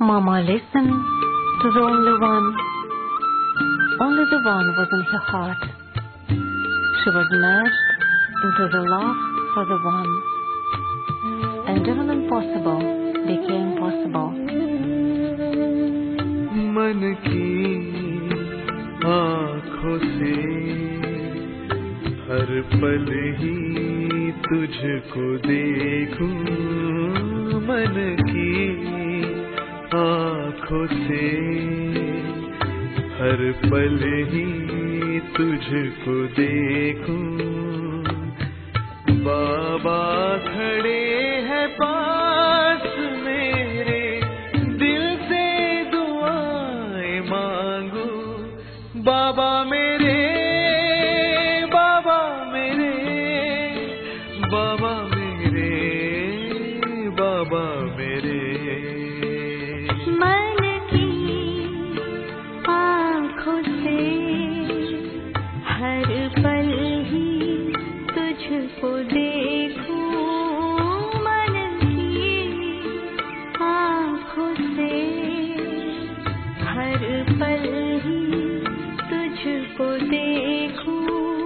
Mama listened to the only one. Only the one was in her heart. She was merged into the love for the one. And even impossible became possible. मन की आँखों से हर पल ही तुझको देखूं मन की आँखों से हर पल ही तुझको देखूं बाबा खड़े हैं पास मेरे दिल से दुआएं मांगू बाबा मेरे बाबा मेरे बाबा मेरे बाबा मेरे मन की आँखों से हर पल ही तुझको देखूं मन की आँखों से हर पल ही तुझको देखूं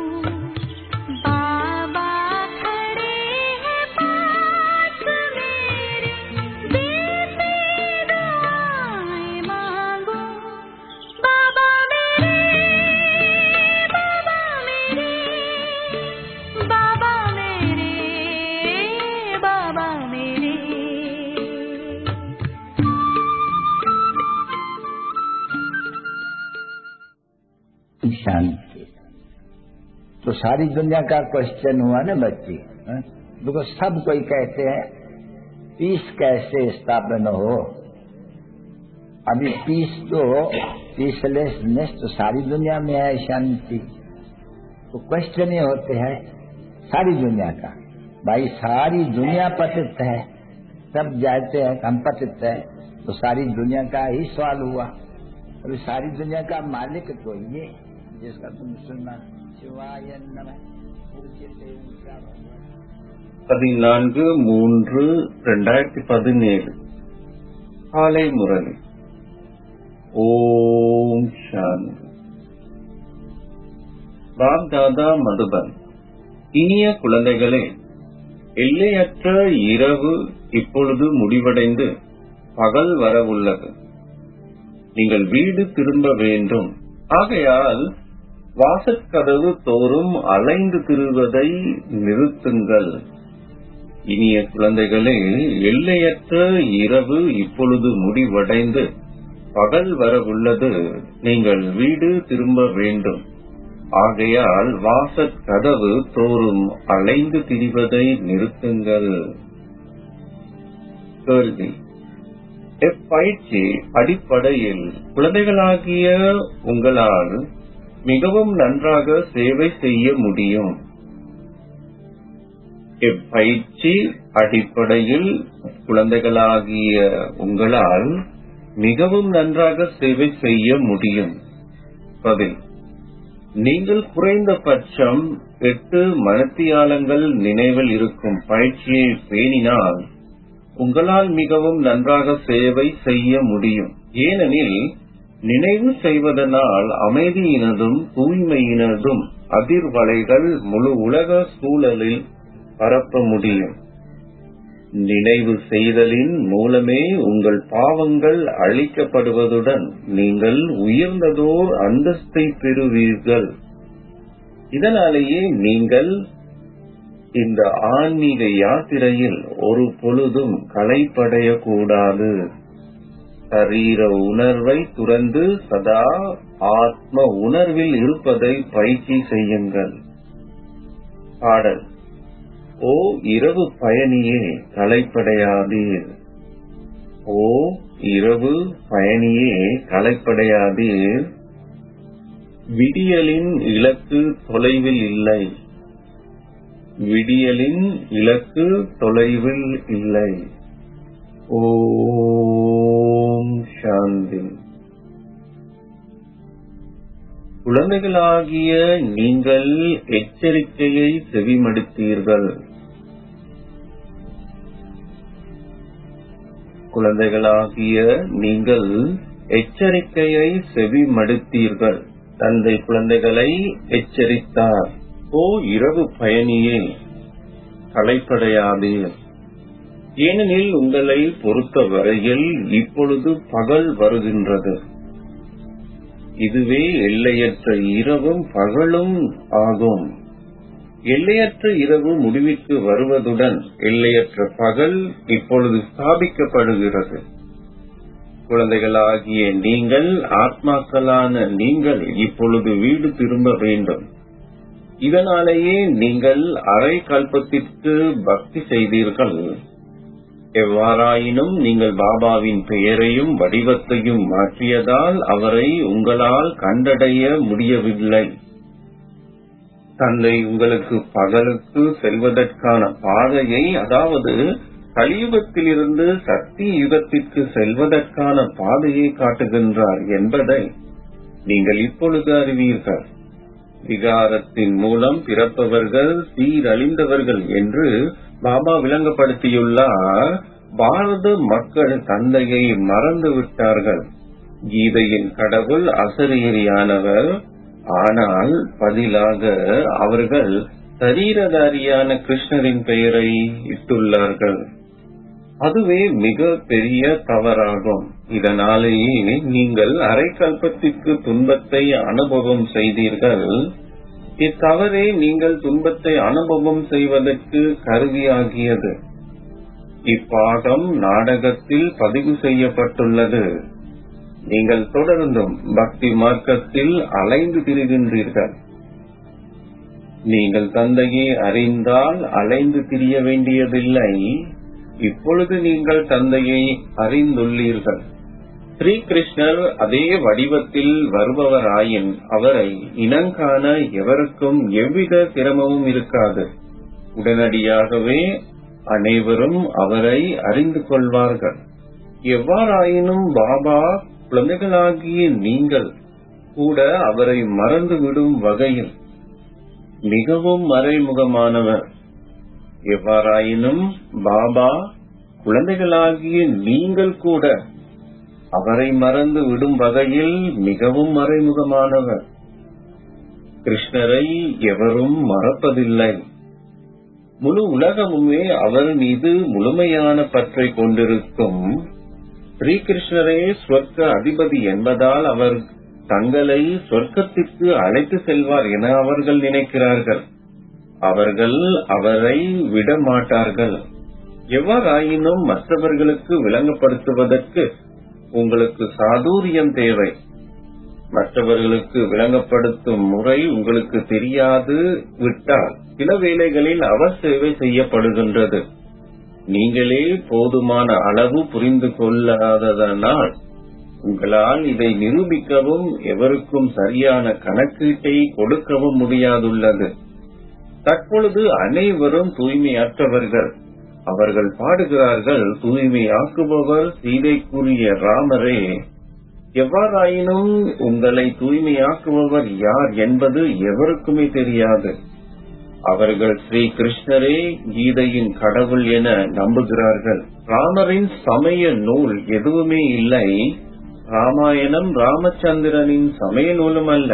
बाबा खड़े हैं पास मेरे दिल से दुआएं मांगो बाबा मेरे बाबा मेरे बाबा मेरे बाबा मेरे शांति तो सारी दुनिया का क्वेश्चन हुआ ना बच्ची हाँ? देखो सब कोई कहते हैं पीस कैसे स्थापन हो अभी पीस तो पीसलेसनेस तो सारी दुनिया में है शांति तो क्वेश्चन ये होते हैं सारी दुनिया का भाई सारी दुनिया पतित है सब जानते हैं कि हम पतित है तो सारी दुनिया का ही सवाल हुआ अभी सारी दुनिया का मालिक तो ये जिसका तुम सुनना शिवाय नमः पूज्यते ऊंचा भगवान பதினான்கு மூன்று ரெண்டாயிரத்தி பதினேழு காலை முரளி ஓம் சாந்தி பாப் தாதா மதுபன் இனிய குழந்தைகளே எல்லையற்ற இரவு இப்பொழுது முடிவடைந்து பகல் வரவுள்ளது நீங்கள் வீடு திரும்ப வேண்டும் ஆகையால் வாசற்கதவு தோறும் அலைந்து திரிவதை நிறுத்துங்கள் இனிய குழந்தைகளே எல்லையற்ற இரவு இப்பொழுது முடிவடைந்து பகல் வரவுள்ளது நீங்கள் வீடு திரும்ப வேண்டும் ஆகையால் வாசற் கதவு தோறும் அலைந்து திரிவதை நிறுத்துங்கள் கேள்வி எப்பயிற்சி அடிப்படையில் குழந்தைகளாகிய உங்களால் மிகவும் நன்றாக சேவை செய்ய முடியும் இப்பயிற்சி அடிப்படையில் குழந்தைகளாகிய உங்களால் மிகவும் நன்றாக சேவை செய்ய முடியும் பதில் நீங்கள் குறைந்தபட்சம் எட்டு மனத்தியாலங்கள் நினைவில் இருக்கும் பயிற்சியை பேணினால் உங்களால் மிகவும் நன்றாக சேவை செய்ய முடியும் ஏனெனில் நினைவு செய்வதனால் அமைதியினதும் தூய்மையினதும் அதிர்வலைகள் முழு உலக சூழலில் பரப்ப முடியும் நினைவு செய்தலின் மூலமே உங்கள் பாவங்கள் அழிக்கப்படுவதுடன் நீங்கள் உயர்ந்ததோர் அந்தஸ்தை பெறுவீர்கள் இதனாலேயே நீங்கள் இந்த ஆன்மீக யாத்திரையில் ஒரு பொழுதும் களைப்படையக்கூடாது சரீர உணர்வை துறந்து சதா ஆத்ம உணர்வில் இருப்பதை பயிற்சி செய்யுங்கள் பாடல் ஓ இரவு பயணியே களைப்படையாதீர் ஓ இரவு பயணியே களைப்படையாதீர் விடியலின் இலக்கு தொலைவில் இல்லை விடியலின் இலக்கு தொலைவில் இல்லை ஓம் சாந்தி குழந்தைகளாகிய நீங்கள் எச்சரிக்கையை செவிமடுத்தீர்கள் குழந்தைகளாகிய நீங்கள் எச்சரிக்கையை செவிமடுத்தீர்கள் தந்தை குழந்தைகளை எச்சரித்தார் ஓ இரவு பயணியே களைப்படையாதீர் ஏனெனில் உங்களை பொறுத்தவரையில் இப்பொழுது பகல் வருகின்றது இதுவே எல்லையற்ற இரவும் பகலும் ஆகும் எல்லையற்ற இரவு முடிவிற்கு வருவதுடன் எல்லையற்ற பகல் இப்பொழுது ஸ்தாபிக்கப்படுகிறது குழந்தைகளாகிய நீங்கள் ஆத்மாக்களான நீங்கள் இப்பொழுது வீடு திரும்ப வேண்டும் இதனாலேயே நீங்கள் அரை கல்பத்திற்கு பக்தி செய்தீர்கள் எவ்வாறாயினும் நீங்கள் பாபாவின் பெயரையும் வடிவத்தையும் மாற்றியதால் அவரை உங்களால் கண்டடைய முடியவில்லை தந்தை உங்களுக்கு பகலுக்கு செல்வதற்கான பாதையை அதாவது கலியுகத்திலிருந்து சக்தி யுகத்திற்கு செல்வதற்கான பாதையை காட்டுகின்றார் என்பதை நீங்கள் இப்பொழுது அறிவீர்கள் விகாரத்தின் மூலம் பிறப்பவர்கள் சீரழிந்தவர்கள் என்று பாபா விளங்கப்படுத்தியுள்ளார் பாரத மக்கள் தந்தையை மறந்து விட்டார்கள் கீதையின் கடவுள் அசரீரியானவர் ஆனால் பதிலாக அவர்கள் சரீரதாரியான கிருஷ்ணரின் பெயரை இட்டுள்ளார்கள் அதுவே மிக பெரிய தவறாகும் இதனாலேயே நீங்கள் அரைக்கல்பத்திற்கு துன்பத்தை அனுபவம் செய்தீர்கள் இத்தவறே நீங்கள் துன்பத்தை அனுபவம் செய்வதற்கு கருவியாகியது இப்பாகம் நாடகத்தில் பதிவு செய்யப்பட்டுள்ளது நீங்கள் தொடர்ந்தும் பக்தி மார்க்கத்தில் அலைந்து திரிகின்றீர்கள் நீங்கள் தந்தையை அறிந்தால் அலைந்து திரிய வேண்டியதில்லை இப்பொழுது நீங்கள் தந்தையை அறிந்துள்ளீர்கள் ஸ்ரீகிருஷ்ணர் அதே வடிவத்தில் வருபவராயின் அவரை இனங்காண எவருக்கும் எவ்வித சிரமமும் இருக்காது உடனடியாகவே அனைவரும் அவரை அறிந்து கொள்வார்கள் எவ்வாறாயினும் பாபா குழந்தைகளாகிய நீங்கள் கூட அவரை மறந்துவிடும் வகையில் மிகவும் மறைமுகமானவர் எவ்வாறாயினும் பாபா குழந்தைகளாகிய நீங்கள் கூட அவரை மறந்து விடும் வகையில் மிகவும் மறைமுகமானவர் கிருஷ்ணரை எவரும் மறப்பதில்லை முழு உலகமுமே அவர் மீது முழுமையான பற்றை கொண்டிருக்கும் ஸ்ரீகிருஷ்ணரே ஸ்வர்க்க அதிபதி என்பதால் அவர் தங்களை சொர்க்கத்திற்கு அழைத்து செல்வார் என அவர்கள் நினைக்கிறார்கள் அவர்கள் அவரை விட மாட்டார்கள் எவ்வாறாயினும் மற்றவர்களுக்கு விளங்கப்படுத்துவதற்கு உங்களுக்கு சாதுரியம் தேவை மற்றவர்களுக்கு விளங்கப்படுத்தும் முறை உங்களுக்கு தெரியாது விட்டால் சில வேளைகளில் அவர் சேவை செய்யப்படுகின்றது நீங்களே போதுமான அளவு புரிந்து கொள்ளாததனால் உங்களால் இதை நிரூபிக்கவும் எவருக்கும் சரியான கணக்கீட்டை கொடுக்கவும் முடியாதுள்ளது தற்பொழுது அனைவரும் தூய்மையற்றவர்கள் அவர்கள் பாடுகிறார்கள் தூய்மையாக்குபவர் சீதைக்குரிய ராமரே எவ்வாறாயினும் உங்களை தூய்மையாக்குபவர் யார் என்பது எவருக்குமே தெரியாது அவர்கள் ஸ்ரீ கிருஷ்ணரே கீதையின் கடவுள் என நம்புகிறார்கள் ராமரின் சமய நூல் எதுவுமே இல்லை ராமாயணம் ராமச்சந்திரனின் சமய நூலும் அல்ல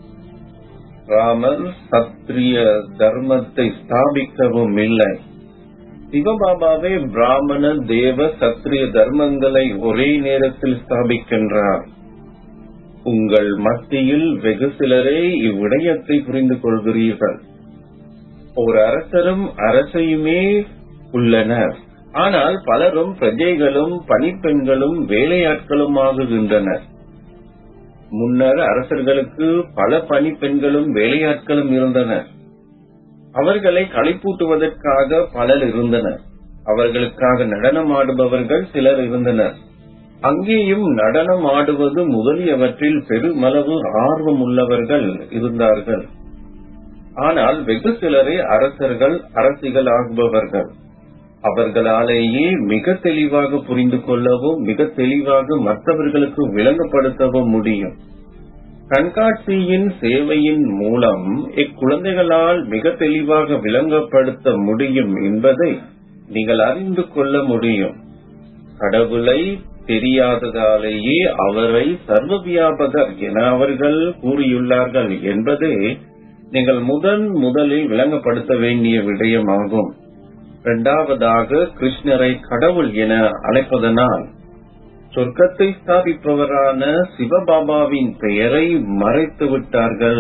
ராமர் சத்திரிய தர்மத்தை ஸ்தாபிக்கவும் இல்லை சிவபாபாவே பிராமண தேவ சத்திரிய தர்மங்களை ஒரே நேரத்தில் ஸ்தாபிக்கின்றார் உங்கள் மத்தியில் வெகு சிலரே இவ்விடயத்தை புரிந்து கொள்கிறீர்கள் ஒரு அரசரும் அரசையுமே உள்ளனர் ஆனால் பலரும் பிரஜைகளும் பணிப்பெண்களும் வேலையாட்களும் ஆகுகின்றனர் முன்னர் அரசர்களுக்கு பல பணிப்பெண்களும் வேலையாட்களும் இருந்தனர் அவர்களை களிப்பூட்டுவதற்காக பலர் இருந்தனர் அவர்களுக்காக நடனம் ஆடுபவர்கள் சிலர் இருந்தனர் அங்கேயும் நடனம் ஆடுவது முதலியவற்றில் பெருமளவு ஆர்வம் உள்ளவர்கள் இருந்தார்கள் ஆனால் வெகு சிலரே அரசர்கள் அரசிகள் ஆகுபவர்கள் அவர்களாலேயே மிக தெளிவாக புரிந்து கொள்ளவும் மிக தெளிவாக மற்றவர்களுக்கு விளங்கப்படுத்தவும் முடியும் கண்காட்சியின் சேவையின் மூலம் இக்குழந்தைகளால் மிக தெளிவாக விளங்கப்படுத்த முடியும் என்பதை நீங்கள் அறிந்து கொள்ள முடியும் கடவுளை தெரியாததாலேயே அவரை சர்வ வியாபகர் என அவர்கள் கூறியுள்ளார்கள் என்பதே நீங்கள் முதன் முதலில் விளங்கப்படுத்த வேண்டிய விடயமாகும் இரண்டாவதாக கிருஷ்ணரை கடவுள் என அழைப்பதனால் சொர்க்கத்தை ஸ்தாபிப்பவரான சிவபாபாவின் பெயரை மறைத்து விட்டார்கள்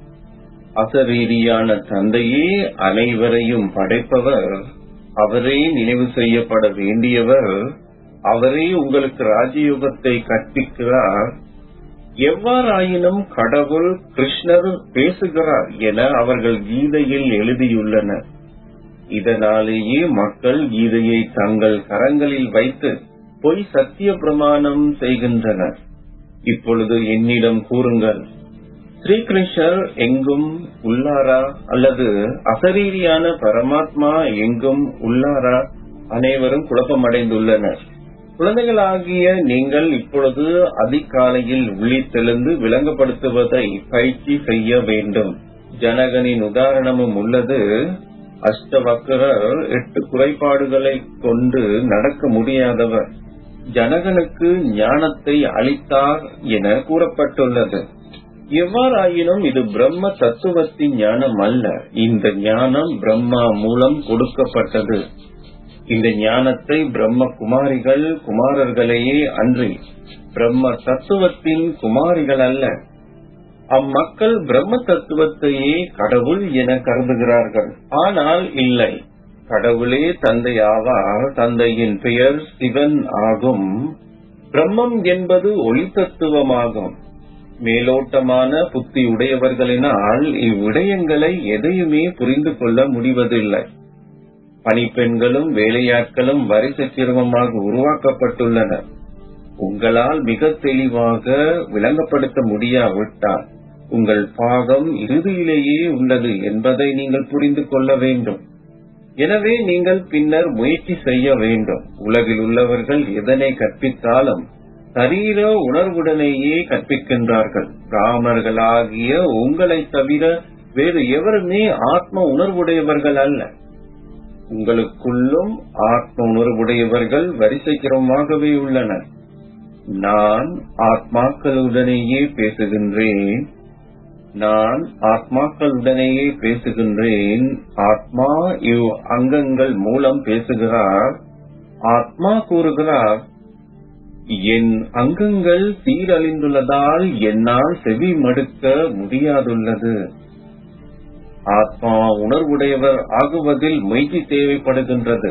அசரீரியான தந்தையே அனைவரையும் படைப்பவர் அவரே நினைவு செய்யப்பட வேண்டியவர் அவரே உங்களுக்கு ராஜயோகத்தை கற்பிக்கிறார் எவ்வாறாயினும் கடவுள் கிருஷ்ணர் பேசுகிறார் என அவர்கள் கீதையில் எழுதியுள்ளனர் இதனாலேயே மக்கள் கீதையை தங்கள் கரங்களில் வைத்து பொய் சத்திய பிரமாணம் செய்கின்றனர் இப்பொழுது என்னிடம் கூறுங்கள் ஸ்ரீகிருஷ்ணர் எங்கும் உள்ளாரா அல்லது அசரீரியான பரமாத்மா எங்கும் உள்ளாரா அனைவரும் குழப்பமடைந்துள்ளனர் குழந்தைகளாகிய நீங்கள் இப்பொழுது அதிகாலையில் விழித்தெழுந்து விளங்கப்படுத்துவதை பயிற்சி செய்ய வேண்டும் ஜனகனின் உதாரணமும் உள்ளது அஷ்டவக்கரர் எட்டு குறைபாடுகளை கொண்டு நடக்க முடியாதவர் ஜனகனுக்கு ஞானத்தை அளித்தார் என கூறப்பட்டுள்ளது எவ்வாறாயினும் இது பிரம்ம தத்துவத்தின் ஞானம் அல்ல இந்த ஞானம் பிரம்மா மூலம் கொடுக்கப்பட்டது இந்த ஞானத்தை பிரம்ம குமாரிகள் குமாரர்களையே அன்றி பிரம்ம தத்துவத்தின் குமாரிகள் அல்ல அம்மக்கள் பிரம்ம தத்துவத்தையே கடவுள் என கருதுகிறார்கள் ஆனால் இல்லை கடவுளே தந்தை ஆவார் தந்தையின் பெயர் சிவன் ஆகும் பிரம்மம் என்பது ஒளி தத்துவமாகும் மேலோட்டமான புத்தி உடையவர்களினால் இவ்விடயங்களை எதையுமே புரிந்து கொள்ள முடிவதில்லை பணிப்பெண்களும் வேலையாட்களும் வரிசை சிரமமாக உருவாக்கப்பட்டுள்ளனர் உங்களால் மிக தெளிவாக விளங்கப்படுத்த முடியாவிட்டால் உங்கள் பாகம் இறுதியிலேயே உள்ளது என்பதை நீங்கள் புரிந்து கொள்ள வேண்டும் எனவே நீங்கள் பின்னர் முயற்சி செய்ய வேண்டும் உலகில் உள்ளவர்கள் எதனை கற்பித்தாலும் சரீர உணர்வுடனேயே கற்பிக்கின்றார்கள் பிராமர்களாகிய உங்களை தவிர வேறு எவருமே ஆத்ம உணர்வுடையவர்கள் அல்ல உங்களுக்குள்ளும் ஆத்ம உணர்வுடையவர்கள் வரிசைக்கிரமாகவே உள்ளனர் நான் ஆத்மாக்களுடனேயே பேசுகின்றேன் நான் ஆத்மாக்களுடனேயே பேசுகின்றேன் ஆத்மா இவ் அங்கங்கள் மூலம் பேசுகிறார் ஆத்மா கூறுகிறார் என் அங்கங்கள் சீரழிந்துள்ளதால் என்னால் செவி மடுக்க முடியாதுள்ளது ஆத்மா உணர்வுடையவர் ஆகுவதில் முயற்சி தேவைப்படுகின்றது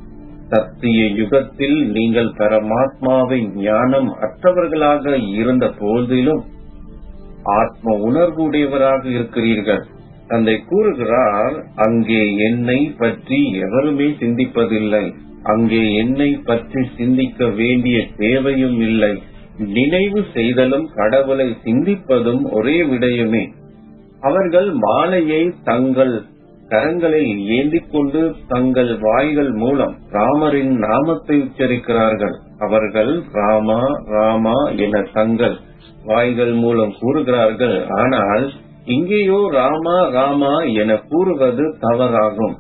சத்திய யுகத்தில் நீங்கள் பரமாத்மாவை ஞானம் அற்றவர்களாக இருந்த போதிலும் ஆத்ம உணர்வு உடையவராக இருக்கிறீர்கள் தந்தை கூறுகிறார் அங்கே என்னை பற்றி எவருமே சிந்திப்பதில்லை அங்கே என்னை பற்றி சிந்திக்க வேண்டிய தேவையும் இல்லை நினைவு செய்தலும் கடவுளை சிந்திப்பதும் ஒரே விடயமே அவர்கள் மாலையை தங்கள் கரங்களில் ஏந்திக் கொண்டு தங்கள் வாய்கள் மூலம் ராமரின் நாமத்தை உச்சரிக்கிறார்கள் அவர்கள் ராமா ராமா என தங்கள் வாய்கள் மூலம் கூறுகிறார்கள் ஆனால் இங்கேயோ ராமா ராமா என கூறுவது தவறாகும்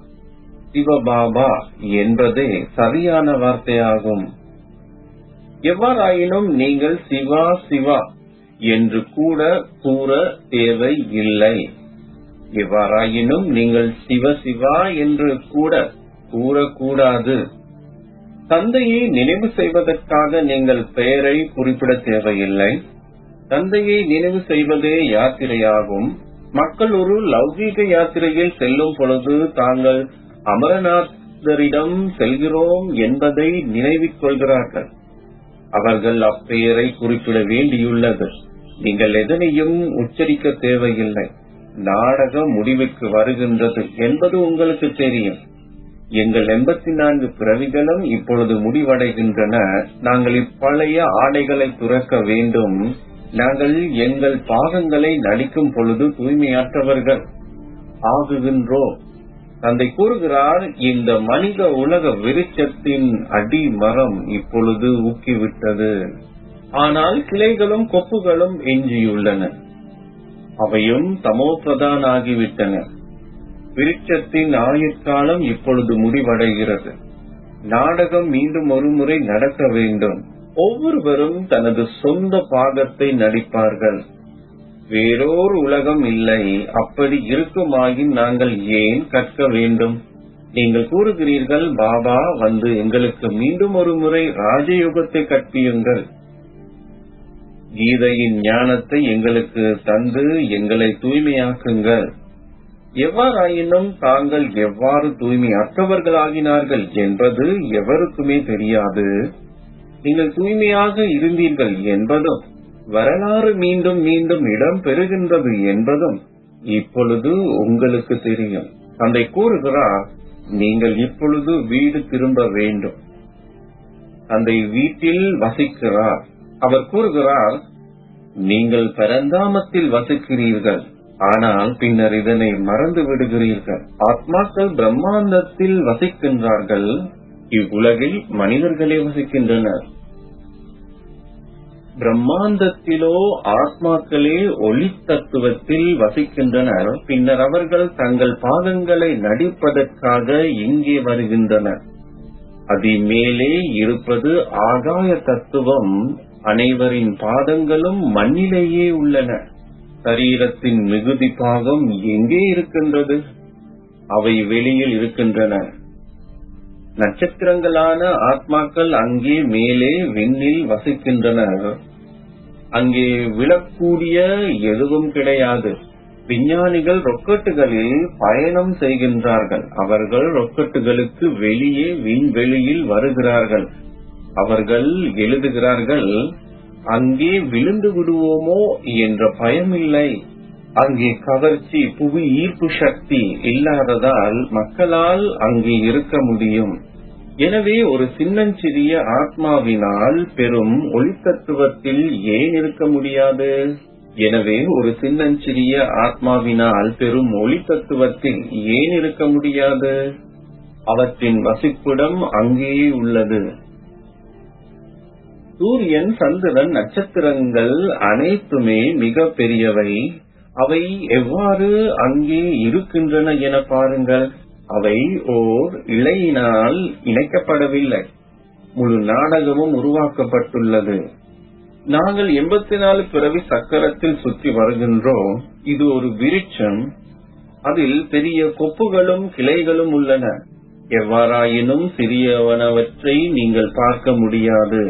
சிவபாபா என்பதே சரியான வார்த்தையாகும் எவ்வாறாயினும் நீங்கள் சிவா சிவா என்று கூட கூற தேவை இல்லை எவ்வாறாயினும் நீங்கள் சிவ சிவா என்று கூட கூறக்கூடாது தந்தையை நினைவு செய்வதற்காக நீங்கள் பெயரை குறிப்பிட தேவையில்லை தந்தையை நினைவு செய்வதே யாத்திரையாகும் மக்கள் ஒரு லௌகீக யாத்திரையில் செல்லும் பொழுது தாங்கள் அமரநாதரிடம் செல்கிறோம் என்பதை நினைவிக் கொள்கிறார்கள் அவர்கள் அப்பெயரை குறிப்பிட வேண்டியுள்ளது நீங்கள் எதனையும் உச்சரிக்க தேவையில்லை நாடகம் முடிவுக்கு வருகின்றது என்பது உங்களுக்கு தெரியும் எங்கள் எண்பத்தி நான்கு பிறவிகளும் இப்பொழுது முடிவடைகின்றன நாங்கள் இப்பழைய ஆடைகளை துறக்க வேண்டும் நாங்கள் எங்கள் பாகங்களை நடிக்கும் பொழுது தூய்மையற்றவர்கள் ஆகுகின்றோம் தந்தை கூறுகிறார் இந்த மனித உலக விருட்சத்தின் அடிமரம் இப்பொழுது ஊக்கிவிட்டது ஆனால் கிளைகளும் கொப்புகளும் எஞ்சியுள்ளன அவையும் தமோபிரதான் ஆகிவிட்டன விருட்சத்தின் ஆயுட்காலம் இப்பொழுது முடிவடைகிறது நாடகம் மீண்டும் ஒருமுறை நடக்க வேண்டும் ஒவ்வொருவரும் தனது சொந்த பாகத்தை நடிப்பார்கள் வேறோர் உலகம் இல்லை அப்படி இருக்குமாயின் நாங்கள் ஏன் கற்க வேண்டும் நீங்கள் கூறுகிறீர்கள் பாபா வந்து எங்களுக்கு மீண்டும் ஒரு முறை ராஜயோகத்தை கற்பியுங்கள் கீதையின் ஞானத்தை எங்களுக்கு தந்து எங்களை தூய்மையாக்குங்கள் எவ்வாறாயினும் தாங்கள் எவ்வாறு தூய்மை அற்றவர்களாகினார்கள் என்பது எவருக்குமே தெரியாது நீங்கள் தூய்மையாக இருந்தீர்கள் என்பதும் வரலாறு மீண்டும் மீண்டும் இடம் பெறுகின்றது என்பதும் இப்பொழுது உங்களுக்கு தெரியும் தந்தை கூறுகிறார் நீங்கள் இப்பொழுது வீடு திரும்ப வேண்டும் தந்தை வீட்டில் வசிக்கிறார் அவர் கூறுகிறார் நீங்கள் பரந்தாமத்தில் வசிக்கிறீர்கள் ஆனால் பின்னர் இதனை மறந்து விடுகிறீர்கள் ஆத்மாக்கள் பிரம்மாண்டத்தில் வசிக்கின்றார்கள் இவ்வுலகில் மனிதர்களே வசிக்கின்றனர் பிரம்மாண்டத்திலோ ஆத்மாக்களே ஒளி தத்துவத்தில் வசிக்கின்றனர் பின்னர் அவர்கள் தங்கள் பாதங்களை நடிப்பதற்காக இங்கே வருகின்றனர் அதி மேலே இருப்பது ஆகாய தத்துவம் அனைவரின் பாதங்களும் மண்ணிலேயே உள்ளன சரீரத்தின் மிகுதி பாகம் எங்கே இருக்கின்றது அவை வெளியில் இருக்கின்றன நட்சத்திரங்களான ஆத்மாக்கள் அங்கே மேலே விண்ணில் வசிக்கின்றனர் அங்கே விழக்கூடிய எதுவும் கிடையாது விஞ்ஞானிகள் ரொக்கெட்டுகளில் பயணம் செய்கின்றார்கள் அவர்கள் ரொக்கெட்டுகளுக்கு வெளியே விண்வெளியில் வருகிறார்கள் அவர்கள் எழுதுகிறார்கள் அங்கே விழுந்து விடுவோமோ என்ற பயமில்லை அங்கே கவர்ச்சி புவி ஈர்ப்பு சக்தி இல்லாததால் மக்களால் அங்கே இருக்க முடியும் எனவே ஒரு சின்னஞ்சிறிய ஆத்மாவினால் பெரும் ஒளித்தத்துவத்தில் ஏன் இருக்க முடியாது எனவே ஒரு சின்னஞ்சிறிய ஆத்மாவினால் பெரும் ஒளித்தத்துவத்தில் ஏன் இருக்க முடியாது அவற்றின் வசிப்பிடம் அங்கேயே உள்ளது சூரியன் சந்திரன் நட்சத்திரங்கள் அனைத்துமே மிக பெரியவை அவை எவ்வாறு அங்கே இருக்கின்றன என பாருங்கள் அவை ஓர் இழையினால் இணைக்கப்படவில்லை முழு நாடகமும் உருவாக்கப்பட்டுள்ளது நாங்கள் எண்பத்தி நாலு பிறவி சக்கரத்தில் சுற்றி வருகின்றோம் இது ஒரு விருட்சம் அதில் பெரிய கொப்புகளும் கிளைகளும் உள்ளன எவ்வாறாயினும் சிறியவனவற்றை நீங்கள் பார்க்க முடியாது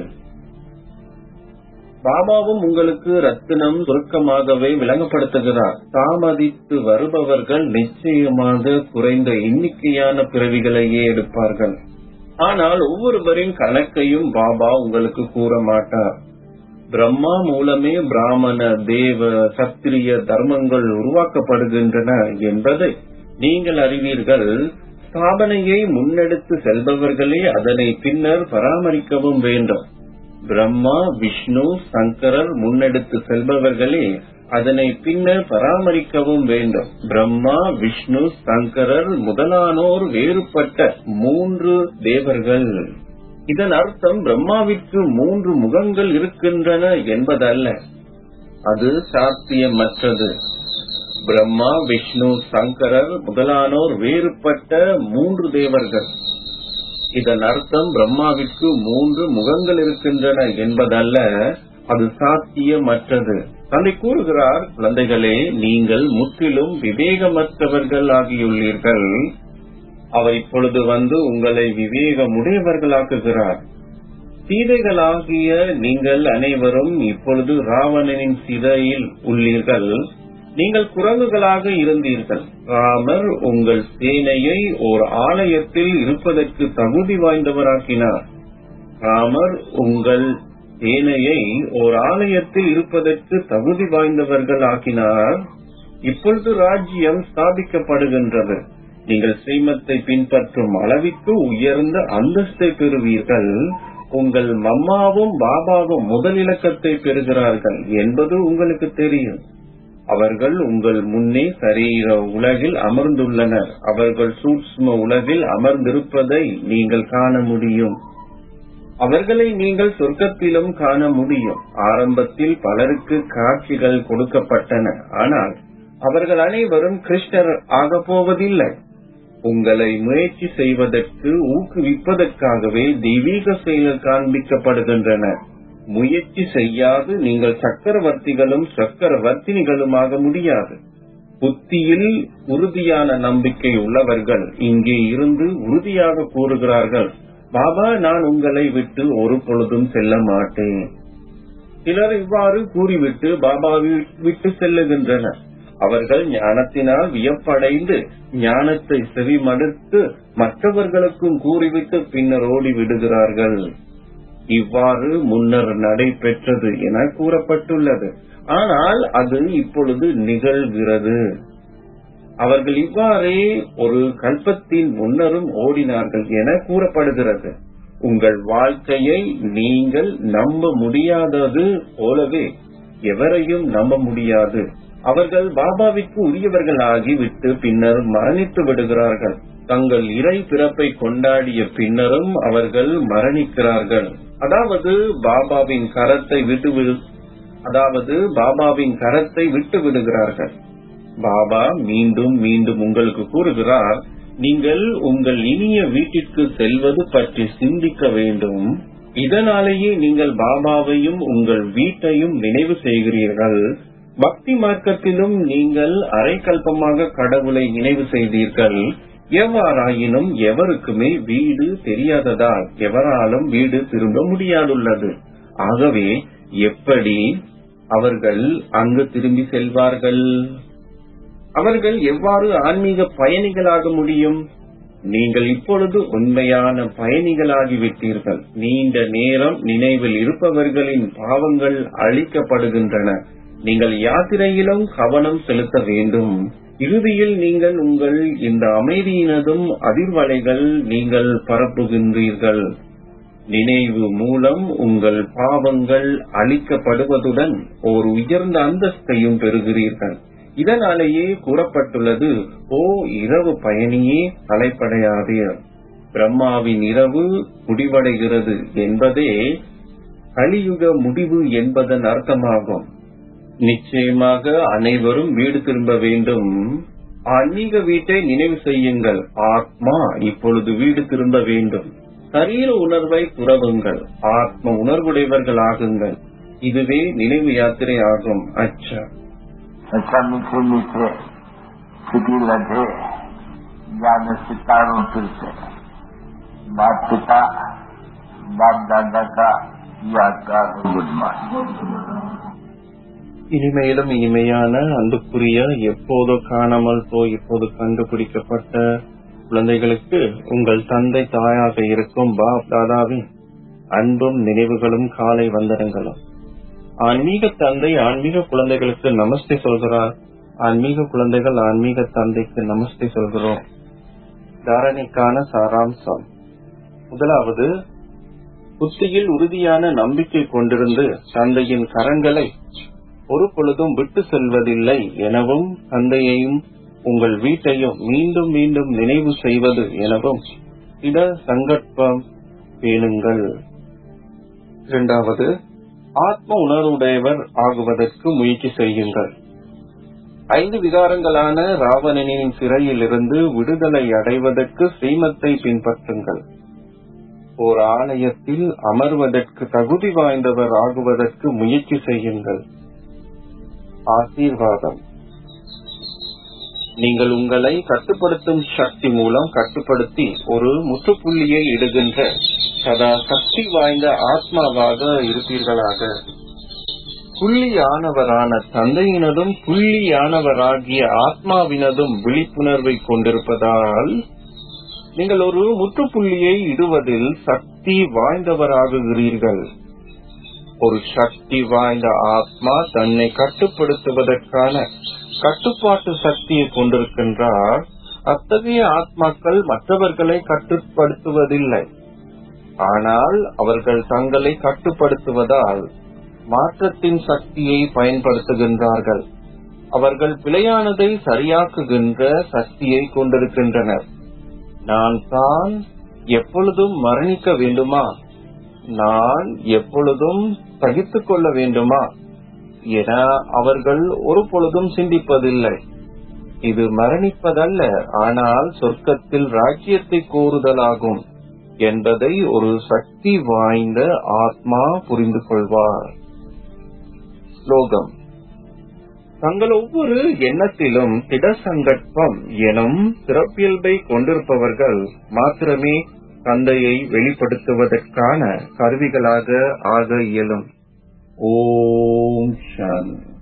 பாபாவும் உங்களுக்கு ரத்தினம் சுருக்கமாகவே விளங்கப்படுத்துகிறார் தாமதித்து வருபவர்கள் நிச்சயமாக குறைந்த எண்ணிக்கையான பிறவிகளையே எடுப்பார்கள் ஆனால் ஒவ்வொருவரின் கணக்கையும் பாபா உங்களுக்கு கூற மாட்டார் பிரம்மா மூலமே பிராமண தேவ சத்திரிய தர்மங்கள் உருவாக்கப்படுகின்றன என்பதை நீங்கள் அறிவீர்கள் ஸ்தாபனையை முன்னெடுத்து செல்பவர்களே அதனை பின்னர் பராமரிக்கவும் வேண்டும் பிரம்மா விஷ்ணு சங்கரர் முன்னெடுத்து செல்பவர்களே அதனை பின்னர் பராமரிக்கவும் வேண்டும் பிரம்மா விஷ்ணு சங்கரர் முதலானோர் வேறுபட்ட மூன்று தேவர்கள் இதன் அர்த்தம் பிரம்மாவிற்கு மூன்று முகங்கள் இருக்கின்றன என்பதல்ல அது சாத்தியமற்றது பிரம்மா விஷ்ணு சங்கரர் முதலானோர் வேறுபட்ட மூன்று தேவர்கள் இதன் அர்த்தம் பிரம்மாவிற்கு மூன்று முகங்கள் இருக்கின்றன என்பதல்ல அது சாத்தியமற்றது தந்தை கூறுகிறார் குழந்தைகளே நீங்கள் முற்றிலும் விவேகமற்றவர்கள் ஆகியுள்ளீர்கள் அவர் இப்பொழுது வந்து உங்களை விவேகமுடையவர்களாக்குகிறார் சீதைகளாகிய நீங்கள் அனைவரும் இப்பொழுது ராவணனின் சிறையில் உள்ளீர்கள் நீங்கள் குரங்குகளாக இருந்தீர்கள் ராமர் உங்கள் சேனையை ஓர் ஆலயத்தில் இருப்பதற்கு தகுதி வாய்ந்தவராக்கினார் ராமர் உங்கள் சேனையை ஓர் ஆலயத்தில் இருப்பதற்கு தகுதி வாய்ந்தவர்கள் ஆக்கினார் இப்பொழுது ராஜ்யம் ஸ்தாபிக்கப்படுகின்றது நீங்கள் ஸ்ரீமத்தை பின்பற்றும் அளவிற்கு உயர்ந்த அந்தஸ்தை பெறுவீர்கள் உங்கள் மம்மாவும் பாபாவும் முதலிலக்கத்தை பெறுகிறார்கள் என்பது உங்களுக்கு தெரியும் அவர்கள் உங்கள் முன்னே சரீர உலகில் அமர்ந்துள்ளனர் அவர்கள் சூட்சும உலகில் அமர்ந்திருப்பதை நீங்கள் காண முடியும் அவர்களை நீங்கள் சொர்க்கத்திலும் காண முடியும் ஆரம்பத்தில் பலருக்கு காட்சிகள் கொடுக்கப்பட்டன ஆனால் அவர்கள் அனைவரும் கிருஷ்ணர் ஆகப் போவதில்லை உங்களை முயற்சி செய்வதற்கு ஊக்குவிப்பதற்காகவே தெய்வீக செயல்கள் காண்பிக்கப்படுகின்றன முயற்சி செய்யாது நீங்கள் சக்கரவர்த்திகளும் சக்கரவர்த்தினிகளுமாக முடியாது புத்தியில் உறுதியான நம்பிக்கை உள்ளவர்கள் இங்கே இருந்து உறுதியாக கூறுகிறார்கள் பாபா நான் உங்களை விட்டு ஒரு பொழுதும் செல்ல மாட்டேன் சிலர் இவ்வாறு கூறிவிட்டு பாபாவை விட்டு செல்லுகின்றனர் அவர்கள் ஞானத்தினால் வியப்படைந்து ஞானத்தை செவிமடுத்து மற்றவர்களுக்கும் கூறிவிட்டு பின்னர் ஓடி விடுகிறார்கள் இவ்வாறு முன்னர் நடைபெற்றது என கூறப்பட்டுள்ளது ஆனால் அது இப்பொழுது நிகழ்கிறது அவர்கள் இவ்வாறே ஒரு கல்பத்தின் முன்னரும் ஓடினார்கள் என கூறப்படுகிறது உங்கள் வாழ்க்கையை நீங்கள் நம்ப முடியாதது போலவே எவரையும் நம்ப முடியாது அவர்கள் பாபாவிற்கு உரியவர்களாகி விட்டு பின்னர் மரணித்து விடுகிறார்கள் தங்கள் இறை பிறப்பை கொண்டாடிய பின்னரும் அவர்கள் மரணிக்கிறார்கள் அதாவது பாபாவின் கரத்தை விட்டு விடு- அதாவது பாபாவின் கரத்தை விட்டு விடுகிறார்கள் பாபா மீண்டும் மீண்டும் உங்களுக்கு கூறுகிறார் நீங்கள் உங்கள் இனிய வீட்டிற்கு செல்வது பற்றி சிந்திக்க வேண்டும் இதனாலேயே நீங்கள் பாபாவையும் உங்கள் வீட்டையும் நினைவு செய்கிறீர்கள் பக்தி மார்க்கத்திலும் நீங்கள் அரைக்கல்பமாக கடவுளை நினைவு செய்தீர்கள் எவ்வாறாயினும் எவருக்குமே வீடு தெரியாததால் எவராலும் வீடு திரும்ப முடியாதுள்ளது ஆகவே எப்படி அவர்கள் அங்கு திரும்பி செல்வார்கள் அவர்கள் எவ்வாறு ஆன்மீக பயணிகளாக முடியும் நீங்கள் இப்பொழுது உண்மையான பயணிகளாகிவிட்டீர்கள் நீண்ட நேரம் நினைவில் இருப்பவர்களின் பாவங்கள் அழிக்கப்படுகின்றன நீங்கள் யாத்திரையிலும் கவனம் செலுத்த வேண்டும் இறுதியில் நீங்கள் உங்கள் இந்த அமைதியினதும் அதிர்வலைகள் நீங்கள் பரப்புகின்றீர்கள் நினைவு மூலம் உங்கள் பாவங்கள் அழிக்கப்படுவதுடன் ஓர் உயர்ந்த அந்தஸ்தையும் பெறுகிறீர்கள் இதனாலேயே கூறப்பட்டுள்ளது ஓ இரவு பயணியே தலைப்படையாதே பிரம்மாவின் இரவு முடிவடைகிறது என்பதே கலியுக முடிவு என்பதன் அர்த்தமாகும் நிச்சயமாக அனைவரும் வீடு திரும்ப வேண்டும் ஆன்மீக வீட்டை நினைவு செய்யுங்கள் ஆத்மா இப்பொழுது வீடு திரும்ப வேண்டும் சரீர உணர்வை துறவுங்கள் ஆத்ம உணர்வுடையவர்கள் ஆகுங்கள் இதுவே நினைவு யாத்திரை ஆகும் அச்சா अच्छा मीठे मीठे सिटी लगे याद सितारों फिर से बाप पिता बाप दादा का यादगार हो गुड मॉर्निंग இனிமையிலும் இனிமையான அன்புக்குரிய எப்போதோ காணாமல் போய் இப்போது கண்டுபிடிக்கப்பட்ட குழந்தைகளுக்கு உங்கள் தந்தை தாயாக இருக்கும் பாப் தாதாவின் அன்பும் நினைவுகளும் காலை வந்தனங்களும் ஆன்மீக தந்தை ஆன்மீக குழந்தைகளுக்கு நமஸ்தே சொல்கிறார் ஆன்மீக குழந்தைகள் ஆன்மீக தந்தைக்கு நமஸ்தே சொல்கிறோம் தாரணைக்கான சாராம்சம் முதலாவது புத்தியில் உறுதியான நம்பிக்கை கொண்டிருந்து தந்தையின் கரங்களை ஒரு பொழுதும் விட்டு செல்வதில்லை எனவும் தந்தையையும் உங்கள் வீட்டையும் மீண்டும் மீண்டும் நினைவு செய்வது எனவும் இட சங்கற்பம் பேணுங்கள் இரண்டாவது ஆத்ம உணர்வுடையவர் ஆகுவதற்கு முயற்சி செய்யுங்கள் ஐந்து விகாரங்களான ராவணனின் சிறையிலிருந்து விடுதலை அடைவதற்கு ஸ்ரீமத்தை பின்பற்றுங்கள் ஓர் ஆலயத்தில் அமர்வதற்கு தகுதி வாய்ந்தவர் ஆகுவதற்கு முயற்சி செய்யுங்கள் ஆசீர்வாதம் நீங்கள் உங்களை கட்டுப்படுத்தும் சக்தி மூலம் கட்டுப்படுத்தி ஒரு முற்றுப்புள்ளியை இடுகின்ற சதா சக்தி வாய்ந்த ஆத்மாவாக இருப்பீர்களாக புள்ளியானவரான தந்தையினதும் புள்ளியானவராகிய ஆத்மாவினதும் விழிப்புணர்வை கொண்டிருப்பதால் நீங்கள் ஒரு முற்றுப்புள்ளியை இடுவதில் சக்தி வாய்ந்தவராகுகிறீர்கள் ஒரு சக்தி வாய்ந்த ஆத்மா தன்னை கட்டுப்படுத்துவதற்கான கட்டுப்பாட்டு சக்தியை கொண்டிருக்கின்றார் அத்தகைய ஆத்மாக்கள் மற்றவர்களை கட்டுப்படுத்துவதில்லை ஆனால் அவர்கள் தங்களை கட்டுப்படுத்துவதால் மாற்றத்தின் சக்தியை பயன்படுத்துகின்றார்கள் அவர்கள் பிழையானதை சரியாக்குகின்ற சக்தியை கொண்டிருக்கின்றனர் நான் தான் எப்பொழுதும் மரணிக்க வேண்டுமா நான் எப்பொழுதும் சகித்துக் கொள்ள வேண்டுமா என அவர்கள் ஒரு பொழுதும் சிந்திப்பதில்லை இது மரணிப்பதல்ல ஆனால் சொர்க்கத்தில் ராஜ்யத்தை கோருதலாகும் என்பதை ஒரு சக்தி வாய்ந்த ஆத்மா புரிந்து கொள்வார் ஸ்லோகம் தங்கள் ஒவ்வொரு எண்ணத்திலும் திடசங்கற்பம் எனும் சிறப்பியல்பை கொண்டிருப்பவர்கள் மாத்திரமே தந்தையை வெளிப்படுத்துவதற்கான கருவிகளாக ஆக இயலும் ஓம் சாந்தி